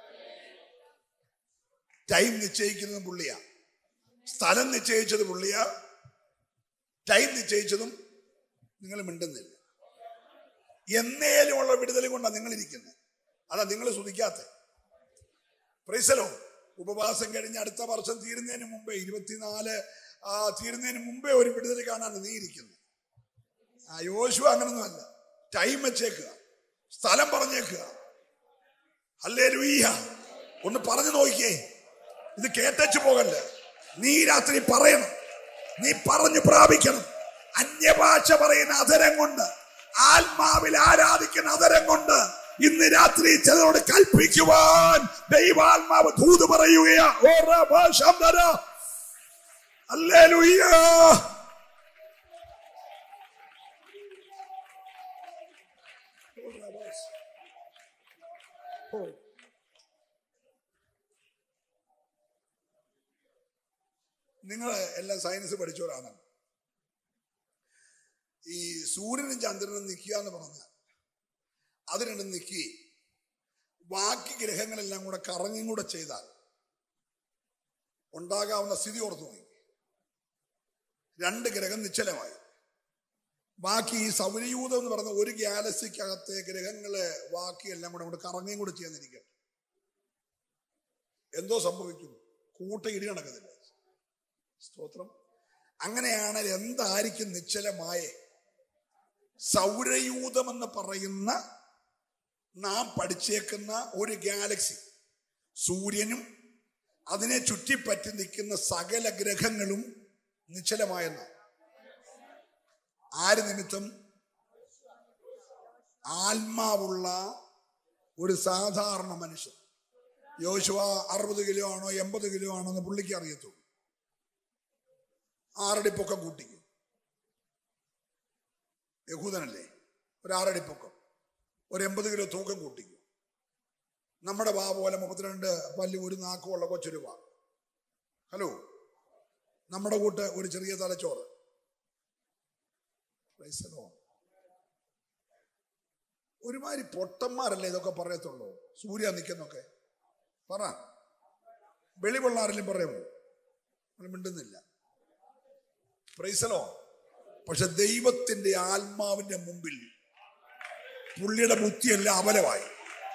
ടൈം നിശ്ചയിക്കുന്നത് പുള്ളിയാ സ്ഥലം നിശ്ചയിച്ചത് പുള്ളിയാ ടൈം നിശ്ചയിച്ചതും നിങ്ങൾ മിണ്ടുന്നില്ല എന്നേലുമുള്ള വിടുതൽ കൊണ്ടാണ് നിങ്ങൾ ഇരിക്കുന്നത് അതാ നിങ്ങൾ ശ്രദ്ധിക്കാത്ത പ്രൈസലോ ഉപവാസം കഴിഞ്ഞ് അടുത്ത വർഷം തീരുന്നതിന് മുമ്പേ ഇരുപത്തിനാല് ആ, തീരുന്നതിന് മുമ്പേ ഒരു വിടുതൽ കാണാൻ നീ ഇരിക്കുന്നത് ആ യോശു അങ്ങനൊന്നുമല്ല ടൈം വെച്ചേക്കുക സ്ഥലം പറഞ്ഞേക്കുക അല്ലേ ലുയ്യ ഒന്ന് പറഞ്ഞു നോക്കിയേ ഇത് കേട്ടച്ചു പോകല്ല നീ രാത്രി പറയണം നീ പറഞ്ഞു പ്രാപിക്കണം അന്യഭാഷ പറയുന്ന അതരം കൊണ്ട് ആത്മാവിൽ ആരാധിക്കുന്ന അതരം കൊണ്ട് ഇന്ന് രാത്രി ചിലരോട് കൽപ്പിക്കുവാൻ ദൈവാത്മാവ് ദൂത് പറയുകയാ ഓ റബ ശബ്ദര ഹല്ലേലൂയ നിങ്ങൾ എല്ലാം സയൻസ് പഠിച്ചവരാണ് ഈ സൂര്യനും ചന്ദ്രനും നിൽക്കുക എന്ന് പറഞ്ഞാൽ അത് രണ്ടും നിൽക്കി ബാക്കി ഗ്രഹങ്ങളെല്ലാം കൂടെ കറങ്ങും കൂടെ ചെയ്താൽ ഉണ്ടാകാവുന്ന സ്ഥിതി ഓർത്തു നോക്കി രണ്ട് ഗ്രഹം നിശ്ചലമായി ബാക്കി ഈ സൗരയൂഥം എന്ന് പറയുന്ന ഒരു ഗാലക്സിക്കകത്തെ ഗ്രഹങ്ങള് ബാക്കി എല്ലാം കൂടെ അങ്ങോട്ട് കറങ്ങും കൂടെ ചെയ്യാന്നിരിക്കട്ടെ എന്തോ സംഭവിക്കും കൂട്ട ഇടി നടക്കത്തില്ല സ്തോത്രം അങ്ങനെയാണെങ്കിൽ എന്തായിരിക്കും നിശ്ചലമായേ സൗരയൂഥം എന്ന് പറയുന്ന നാം പഠിച്ചേക്കുന്ന ഒരു ഗാലക്സി സൂര്യനും അതിനെ ചുറ്റിപ്പറ്റി നിൽക്കുന്ന സകല ഗ്രഹങ്ങളും നിശ്ചലമായെന്ന ആര് നിമിത്തം ആത്മാവുള്ള ഒരു സാധാരണ മനുഷ്യൻ യോശുവ അറുപത് കിലോ ആണോ എൺപത് കിലോ ആണോ എന്ന് പുള്ളിക്ക് അറിയത്തുള്ളൂ ആറടി പൊക്കം കൂട്ടിക്കും യഹൂദനല്ലേ ഒരു ആറടി പൊക്കം ഒരു എൺപത് കിലോ തൂക്കം കൂട്ടിക്കും നമ്മുടെ വാ പോലെ മുപ്പത്തിരണ്ട് പല്ല് ഒരു നാക്കുമുള്ള കൊച്ചൊരു വാ ഹലോ നമ്മുടെ കൂട്ട് ഒരു ചെറിയ തലച്ചോറ് Praise the Lord. ഒരുമാതിരി പൊട്ടന്മാരല്ലേ ഇതൊക്കെ പറയത്തുള്ളൂ സൂര്യ നിൽക്കുന്നൊക്കെ പറ വെളിവെള്ളാരെങ്കിലും പറയുമോ അവന് മിണ്ടുന്നില്ല പ്രൈസലോ പക്ഷെ ദൈവത്തിന്റെ ആത്മാവിന്റെ മുമ്പിൽ പുള്ളിയുടെ ബുദ്ധിയെല്ലാം അബലമായി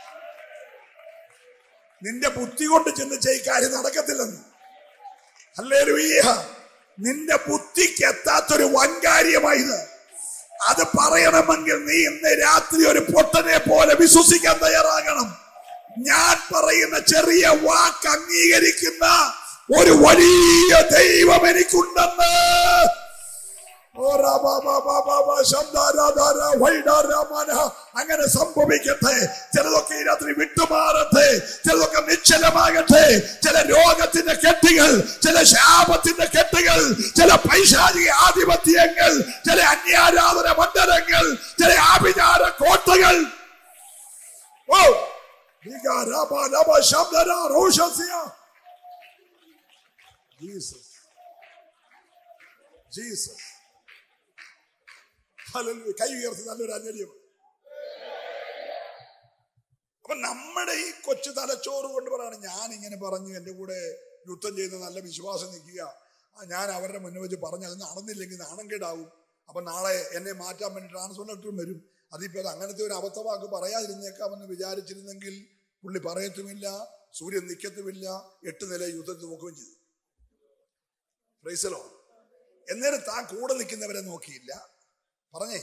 നിന്റെ ബുദ്ധി കൊണ്ട് ചെന്ന് ചെയ് കാര്യം നടക്കത്തില്ലെന്ന് അല്ലേ നിന്റെ ബുദ്ധിക്ക് എത്താത്തൊരു വൻകാര്യമായത് അത് പറയണമെങ്കിൽ നീ ഇന്ന് രാത്രി ഒരു പൊട്ടനെ പോലെ വിശ്വസിക്കാൻ തയ്യാറാകണം ഞാൻ പറയുന്ന ചെറിയ വാക്ക് അംഗീകരിക്കുന്ന ഒരു വലിയ ദൈവം എനിക്കുണ്ടെന്ന് ഓ രാ ബാ ബാ ബാ ബാ ബാ ശബ്ദ രാ ധാ രാ വൈ ഡാ രാ മാ ന. അങ്ങനെ സംഭവിക്കട്ടെ ചിലതൊക്കെ ഈ രാത്രി വിട്ടുമാറട്ടെ ചിലതൊക്കെ നിശ്ചലമാകട്ടെ ചില രോഗത്തിന്റെ കെട്ടുകൾ ചില ശാപത്തിന്റെ കെട്ടുകൾ ചില പൈശാചിക ആധിപത്യങ്ങൾ ചില അന്യാരാധന മണ്ഡലങ്ങൾ ചില ആഭിചാര കോട്ടകൾ ഓ വികാര ബാ ല ബാ ശബ്ദ രാ റോഷസ്യ. Jesus. Jesus. ഹല്ലേലൂയ. കൈ ഉയർത്തി നല്ലൊരു അന്വര്യം അപ്പൊ നമ്മുടെ ഈ കൊച്ചു തലച്ചോറ് കൊണ്ട് പറയാണ് ഞാൻ ഇങ്ങനെ പറഞ്ഞു എന്റെ കൂടെ യുദ്ധം ചെയ്ത് നല്ല വിശ്വാസം നിൽക്കുക ആ, ഞാൻ അവരുടെ മുന്നിൽ വെച്ച് പറഞ്ഞു അത് നടന്നില്ലെങ്കിൽ നാണം കേടാവും അപ്പൊ നാളെ എന്നെ മാറ്റാൻ വേണ്ടി ട്രാൻസ്ഫോർട്ടറും വരും അതിപ്പോ അത് അങ്ങനത്തെ ഒരു അബദ്ധവാക്ക് പറയാതിരുന്നേക്കാമെന്ന് വിചാരിച്ചിരുന്നെങ്കിൽ പുള്ളി പറയത്തുമില്ല സൂര്യൻ നിൽക്കത്തുമില്ല എട്ട് നില യുദ്ധത്തിൽ നോക്കുകയും ചെയ്തു പ്രൈസലോ എന്നേരം താൻ കൂടെ നിൽക്കുന്നവരെ നോക്കിയില്ല പറഞ്ഞേ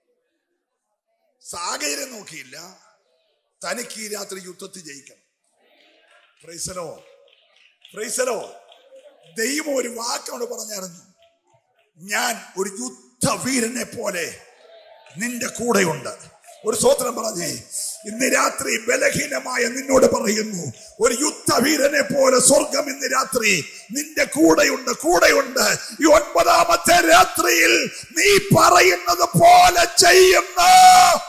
സാഹചര്യം നോക്കിയില്ല തനിക്ക് ഈ രാത്രി യുദ്ധത്തിൽ ജയിക്കണം പ്രൈസലോ പ്രൈസലോ ദൈവം ഒരു വാക്കോട് പറഞ്ഞായിരുന്നു ഞാൻ ഒരു യുദ്ധവീരനെ പോലെ നിന്റെ കൂടെയുണ്ട് ഒരു സ്വോത്രം പറഞ്ഞേ ഇന്ന് രാത്രി ബലഹീനമായ നിന്നോട് പറയുന്നു ഒരു യുദ്ധവീരനെ പോലെ സ്വർഗം ഇന്ന് രാത്രി നിന്റെ കൂടെയുണ്ട് കൂടെയുണ്ട് ഈ ഒൻപതാമത്തെ രാത്രിയിൽ നീ പറയുന്നത് പോലെ ചെയ്യുന്ന